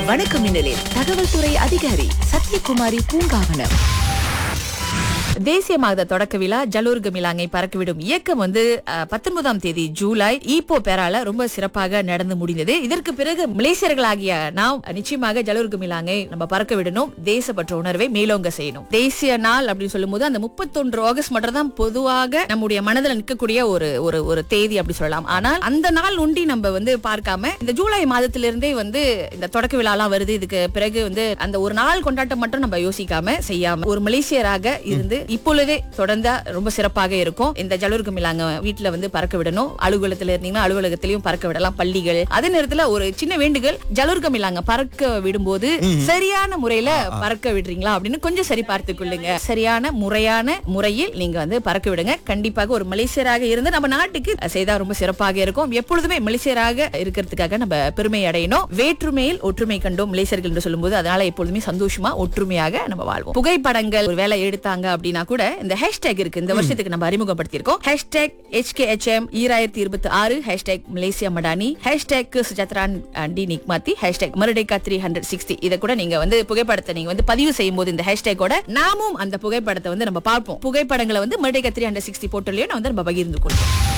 வணக்கம் மின்னலில் தகவல் துறை அதிகாரி சத்யகுமாரி பூங்காவனம் தேசிய மாத தொடக்க விழா ஜலூர் கமிலாங்கை பறக்கவிடும் இயக்கம் வந்து அஹ், 19ஆம் தேதி ஜூலை ஈப்போ பேரால ரொம்ப சிறப்பாக நடந்து முடிந்தது இதற்கு பிறகு மலேசியர்களாகிய நாம் நிச்சயமாக ஜலூர் கமிலாங்கை நம்ம பறக்க விடணும் தேசப்பற்ற உணர்வை மேலோங்க செய்யணும் தேசிய நாள் அப்படின்னு சொல்லும்போது அந்த 31 ஆகஸ்ட் மட்டும் தான் பொதுவாக நம்முடைய மனதில் நிற்கக்கூடிய ஒரு ஒரு ஒரு தேதி அப்படி சொல்லலாம் ஆனால் அந்த நாள் ஒண்டி நம்ம வந்து பார்க்காம இந்த ஜூலை மாதத்திலிருந்தே வந்து இந்த தொடக்க விழாலாம் வருது இதுக்கு பிறகு வந்து அந்த ஒரு நாள் கொண்டாட்டம் மட்டும் நம்ம யோசிக்காம செய்யாம ஒரு மலேசியராக இருந்து இப்பொழுதே தொடர்ந்தா ரொம்ப சிறப்பாக இருக்கும் இந்த ஜலூர் கமிலாங்க வீட்டுல வந்து பறக்க விடணும் அலுவலகத்துல இருந்தீங்கன்னா அலுவலகத்திலயும் பறக்க விடலாம் பள்ளிகள் அதே நேரத்துல ஒரு சின்ன வேண்டுகள் ஜலூர் கமிலாங்க பறக்க விடும்போது சரியான முறையில பறக்க விடுறீங்களா அப்படின்னு கொஞ்சம் சரி பார்த்து கொள்ளுங்க சரியான முறையான முறையில் நீங்க வந்து பறக்க விடுங்க கண்டிப்பாக ஒரு மலேசியராக இருந்து நம்ம நாட்டுக்கு செய்தா ரொம்ப சிறப்பாக இருக்கும் எப்பொழுதுமே மலேசியராக இருக்கிறதுக்காக நம்ம பெருமை அடையணும் வேற்றுமையில் ஒற்றுமை கண்டோம் மலேசியர்கள் என்று சொல்லும்போது அதனால எப்பொழுதுமே சந்தோஷமா ஒற்றுமையாக நம்ம வாழ்வோம் புகைப்படங்கள் ஒரு வேலை எடுத்தாங்க அப்படின்னா கூட இந்த ஹேஷ்டேக் இருக்கு இந்த வருஷத்துக்கு நம்ம அறிமுகப்படுத்தியிருக்கோம் ஹேஷ்டேக் HKHM ஈராயிரத்தி இருபத்தி ஆறு ஹேஷ்டேக் மலேசியா மடானி ஹேஷ்டேக் சுஜத்ரான் டி நிக்மாத்தி hashtag Merdeka three hundred sixty இதை கூட நீங்க வந்து புகைப்படத்தை நீங்க வந்து பதிவு செய்யும் போது இந்த ஹேஷ்டேக்கோட நாமும் அந்த புகைப்படத்தை வந்து நம்ம பார்ப்போம் புகைப்படங்களை வந்து மருடேகா த்ரீ ஹண்ட்ரட் சிக்ஸ்டி போட்டோலயும் வந்து நம்ம பகிர்ந்து கொள்வோம்